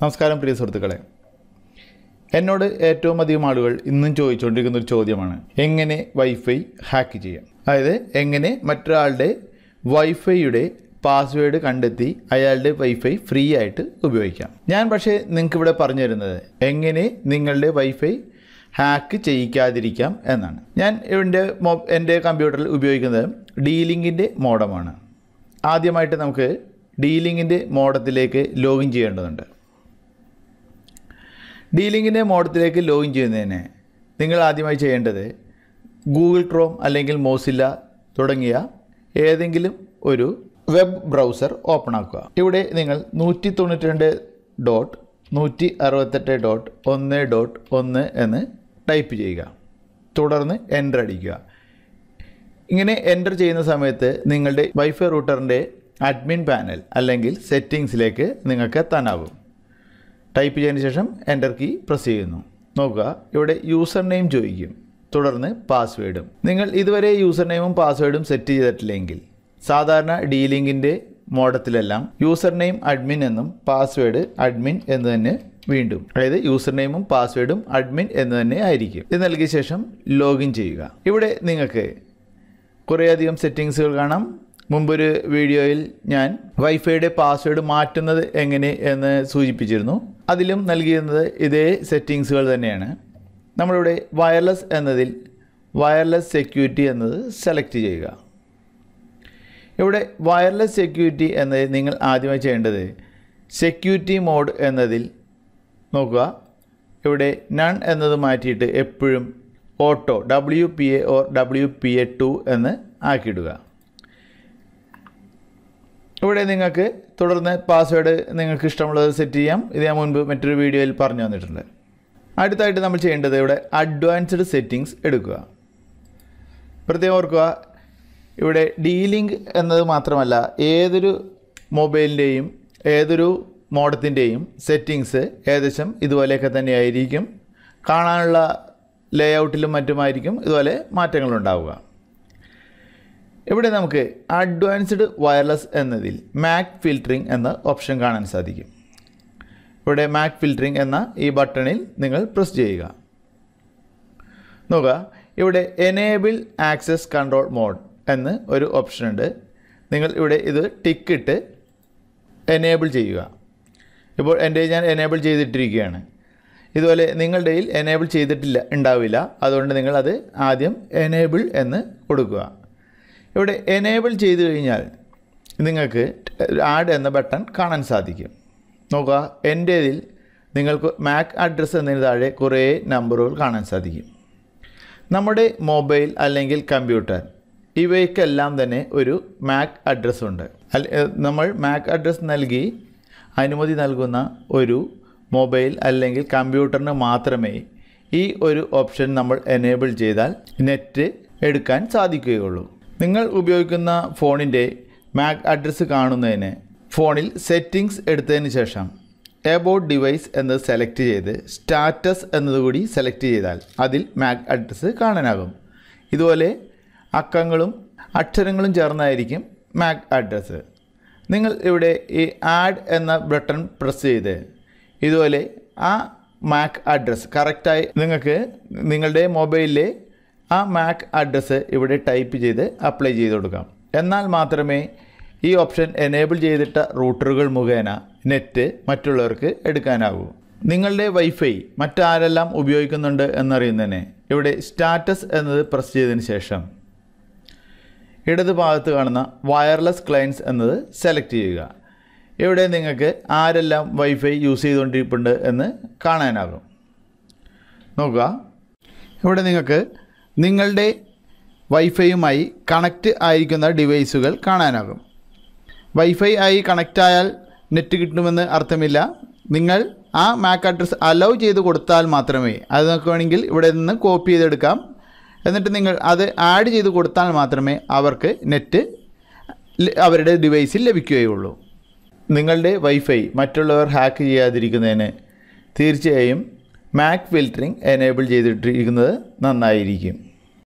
നമസ്കാരം പ്രിയ സുഹൃത്തുക്കളെ എന്നോട് ഏറ്റവും അധികം ആളുകൾ ഇന്നും ചോദിച്ചുകൊണ്ടിരിക്കുന്ന ഒരു ചോദ്യമാണ് എങ്ങനെ വൈഫൈ ഹാക്ക് ചെയ്യാം അതായത് എങ്ങനെ മറ്റൊരാളുടെ വൈഫൈയുടെ പാസ്വേഡ് കണ്ടെത്തി അയാളുടെ വൈഫൈ ഫ്രീ ആയിട്ട് ഉപയോഗിക്കാം ഞാൻ പക്ഷേ നിങ്ങൾക്ക് ഇവിടെ പറഞ്ഞു തരുന്നത് എങ്ങനെ നിങ്ങളുടെ വൈഫൈ ഹാക്ക് ചെയ്യിക്കാതിരിക്കാം എന്നാണ് ഞാൻ എൻ്റെ മൊ എൻ്റെ കമ്പ്യൂട്ടറിൽ ഉപയോഗിക്കുന്നത് ഡീലിങ്ങിൻ്റെ മോഡമാണ് ആദ്യമായിട്ട് നമുക്ക് ഡീലിങ്ങിൻ്റെ മോഡത്തിലേക്ക് ലോഗിൻ ചെയ്യേണ്ടതുണ്ട് ഡീലിങ്ങിൻ്റെ മോഡത്തിലേക്ക് ലോഗിൻ ചെയ്യുന്നതിന് നിങ്ങൾ ആദ്യമായി ചെയ്യേണ്ടത് ഗൂഗിൾ ക്രോം അല്ലെങ്കിൽ മോസില്ല തുടങ്ങിയ ഏതെങ്കിലും ഒരു വെബ് ബ്രൗസർ ഓപ്പൺ ആക്കുക ഇവിടെ നിങ്ങൾ നൂറ്റി തൊണ്ണൂറ്റി രണ്ട് ഡോട്ട് നൂറ്റി അറുപത്തെട്ട് ഡോട്ട് ഒന്ന് ഡോട്ട് ഒന്ന് എന്ന് ടൈപ്പ് ചെയ്യുക തുടർന്ന് എൻ്റർ അടിക്കുക ഇങ്ങനെ എൻ്റർ ചെയ്യുന്ന സമയത്ത് നിങ്ങളുടെ വൈഫൈ റൂട്ടറിൻ്റെ അഡ്മിൻ പാനൽ അല്ലെങ്കിൽ സെറ്റിങ്സിലേക്ക് നിങ്ങൾക്ക് എത്താനാവും ടൈപ്പ് ചെയ്തതിന് ശേഷം എൻ്റർ കീ പ്രസ് ചെയ്യുന്നു നോക്കുക ഇവിടെ യൂസർ നെയിം ചോദിക്കും തുടർന്ന് പാസ്വേഡും നിങ്ങൾ ഇതുവരെ യൂസർ നെയിമും പാസ്വേഡും സെറ്റ് ചെയ്തിട്ടില്ലെങ്കിൽ സാധാരണ ഡീലിങ്ങിൻ്റെ മോഡത്തിലെല്ലാം യൂസർ നെയിം അഡ്മിൻ എന്നും പാസ്വേഡ് അഡ്മിൻ എന്ന് തന്നെ വീണ്ടും അതായത് യൂസർ നെയിമും പാസ്വേഡും അഡ്മിൻ എന്ന് തന്നെ ആയിരിക്കും ഇത് നൽകിയ ശേഷം ലോഗിൻ ചെയ്യുക ഇവിടെ നിങ്ങൾക്ക് കുറേയധികം സെറ്റിങ്സുകൾ കാണാം മുമ്പൊരു വീഡിയോയിൽ ഞാൻ വൈഫൈയുടെ പാസ്വേഡ് മാറ്റുന്നത് എങ്ങനെ എന്ന് സൂചിപ്പിച്ചിരുന്നു അതിലും നൽകിയിരുന്നത് ഇതേ സെറ്റിങ്സുകൾ തന്നെയാണ് നമ്മളിവിടെ വയർലെസ് എന്നതിൽ വയർലെസ് സെക്യൂരിറ്റി എന്നത് സെലക്ട് ചെയ്യുക ഇവിടെ വയർലെസ് സെക്യൂരിറ്റി എന്നത് നിങ്ങൾ ആദ്യമായി ചെയ്യേണ്ടത് സെക്യൂരിറ്റി മോഡ് എന്നതിൽ നോക്കുക ഇവിടെ നൺ എന്നത് മാറ്റിയിട്ട് എപ്പോഴും auto W P A or W P A two എന്ന് ആക്കിയിടുക ഇവിടെ നിങ്ങൾക്ക് തുടർന്ന് പാസ്വേഡ് നിങ്ങൾക്ക് ഇഷ്ടമുള്ളത് സെറ്റ് ചെയ്യാം ഇത് ഞാൻ മുൻപ് മറ്റൊരു വീഡിയോയിൽ പറഞ്ഞു തന്നിട്ടുണ്ട് അടുത്തായിട്ട് നമ്മൾ ചെയ്യേണ്ടത് ഇവിടെ അഡ്വാൻസ്ഡ് സെറ്റിങ്സ് എടുക്കുക പ്രത്യേകം ഓർക്കുക ഇവിടെ ഡീലിങ്ക് എന്നത് മാത്രമല്ല ഏതൊരു മൊബൈലിൻ്റെയും ഏതൊരു മോഡത്തിൻ്റെയും സെറ്റിങ്സ് ഏകദേശം ഇതുപോലെയൊക്കെ തന്നെയായിരിക്കും കാണാനുള്ള ലേ ഔട്ടിലും മറ്റുമായിരിക്കും ഇതുപോലെ മാറ്റങ്ങളുണ്ടാവുക ഇവിടെ നമുക്ക് അഡ്വാൻസ്ഡ് വയർലെസ് എന്നതിൽ മാക് ഫിൽറ്ററിംഗ് എന്ന ഓപ്ഷൻ കാണാൻ സാധിക്കും ഇവിടെ മാക് ഫിൽറ്ററിംഗ് എന്ന ഈ ബട്ടണിൽ നിങ്ങൾ പ്രസ് ചെയ്യുക നോക്കുക ഇവിടെ എനേബിൾ ആക്സസ് കൺട്രോൾ മോഡ് എന്ന് ഒരു ഓപ്ഷൻ ഉണ്ട് നിങ്ങൾ ഇവിടെ ഇത് ടിക്കിട്ട് എനേബിൾ ചെയ്യുക ഇപ്പോൾ എൻ്റെ ഞാൻ എനേബിൾ ചെയ്തിട്ടിരിക്കുകയാണ് ഇതുപോലെ നിങ്ങളുടെ എനേബിൾ ചെയ്തിട്ടില്ല ഉണ്ടാവില്ല അതുകൊണ്ട് നിങ്ങൾ അത് ആദ്യം എനേബിൾ എന്ന് കൊടുക്കുക ഇവിടെ എനേബിൾ ചെയ്ത് കഴിഞ്ഞാൽ നിങ്ങൾക്ക് ആഡ് എന്ന ബട്ടൺ കാണാൻ സാധിക്കും നോക്കുക എൻ്റേതിൽ നിങ്ങൾക്ക് മാക് അഡ്രസ്സ് എന്നതിന് താഴെ കുറേ നമ്പറുകൾ കാണാൻ സാധിക്കും നമ്മുടെ മൊബൈൽ അല്ലെങ്കിൽ കമ്പ്യൂട്ടർ ഇവയ്ക്കെല്ലാം തന്നെ ഒരു മാക് അഡ്രസ്സ് ഉണ്ട് നമ്മൾ മാക് അഡ്രസ്സ് നൽകി അനുമതി നൽകുന്ന ഒരു മൊബൈൽ അല്ലെങ്കിൽ കമ്പ്യൂട്ടറിന് മാത്രമേ ഈ ഒരു ഓപ്ഷൻ നമ്മൾ എനേബിൾ ചെയ്താൽ നെറ്റ് എടുക്കാൻ സാധിക്കുകയുള്ളൂ നിങ്ങൾ ഉപയോഗിക്കുന്ന ഫോണിൻ്റെ മാക് അഡ്രസ്സ് കാണുന്നതിന് ഫോണിൽ സെറ്റിങ്സ് എടുത്തതിന് ശേഷം എബൌട്ട് ഡിവൈസ് എന്നത് സെലക്ട് ചെയ്ത് സ്റ്റാറ്റസ് എന്നതുകൂടി സെലക്ട് ചെയ്താൽ അതിൽ മാക് അഡ്രസ്സ് കാണാനാകും ഇതുപോലെ അക്കങ്ങളും അക്ഷരങ്ങളും ചേർന്നായിരിക്കും മാക് അഡ്രസ്സ് നിങ്ങൾ ഇവിടെ ഈ ആഡ് എന്ന ബട്ടൺ പ്രസ് ചെയ്ത് ഇതുപോലെ ആ മാക് അഡ്രസ്സ് കറക്റ്റായി നിങ്ങൾക്ക് നിങ്ങളുടെ മൊബൈലിലെ ആ മാക് അഡ്രസ്സ് ഇവിടെ ടൈപ്പ് ചെയ്ത് അപ്ലൈ ചെയ്ത് കൊടുക്കാം എന്നാൽ മാത്രമേ ഈ ഓപ്ഷൻ എനേബിൾ ചെയ്തിട്ട റൂട്ടറുകൾ മുഖേന നെറ്റ് മറ്റുള്ളവർക്ക് എടുക്കാനാകൂ നിങ്ങളുടെ വൈഫൈ മറ്റാരെല്ലാം ഉപയോഗിക്കുന്നുണ്ട് എന്നറിയുന്നതിന് ഇവിടെ സ്റ്റാറ്റസ് എന്നത് പ്രസ് ചെയ്തതിന് ശേഷം ഇടത് ഭാഗത്ത് കാണുന്ന വയർലെസ് ക്ലയൻസ് എന്നത് സെലക്ട് ചെയ്യുക ഇവിടെ നിങ്ങൾക്ക് ആരെല്ലാം വൈഫൈ യൂസ് ചെയ്തുകൊണ്ടിരിപ്പുണ്ട് എന്ന് കാണാനാകും നോക്കുക ഇവിടെ നിങ്ങൾക്ക് നിങ്ങളുടെ വൈഫൈയുമായി കണക്റ്റ് ആയിരിക്കുന്ന ഡിവൈസുകൾ കാണാനാകും വൈഫൈ ആയി കണക്റ്റ് ആയാൽ നെറ്റ് കിട്ടുമെന്ന് അർത്ഥമില്ല നിങ്ങൾ ആ മാക് അഡ്രസ്സ് അലൗ ചെയ്ത് കൊടുത്താൽ മാത്രമേ അത് നോക്കുകയാണെങ്കിൽ ഇവിടെ നിന്ന് കോപ്പി ചെയ്തെടുക്കാം എന്നിട്ട് നിങ്ങൾ അത് ആഡ് ചെയ്ത് കൊടുത്താൽ മാത്രമേ അവർക്ക് നെറ്റ് അവരുടെ ഡിവൈസിൽ ലഭിക്കുകയുള്ളൂ നിങ്ങളുടെ വൈഫൈ മറ്റുള്ളവർ ഹാക്ക് ചെയ്യാതിരിക്കുന്നതിന് തീർച്ചയായും മാക് ഫിൽറ്ററിംഗ് എനേബിൾ ചെയ്തിട്ടിരിക്കുന്നത് നന്നായിരിക്കും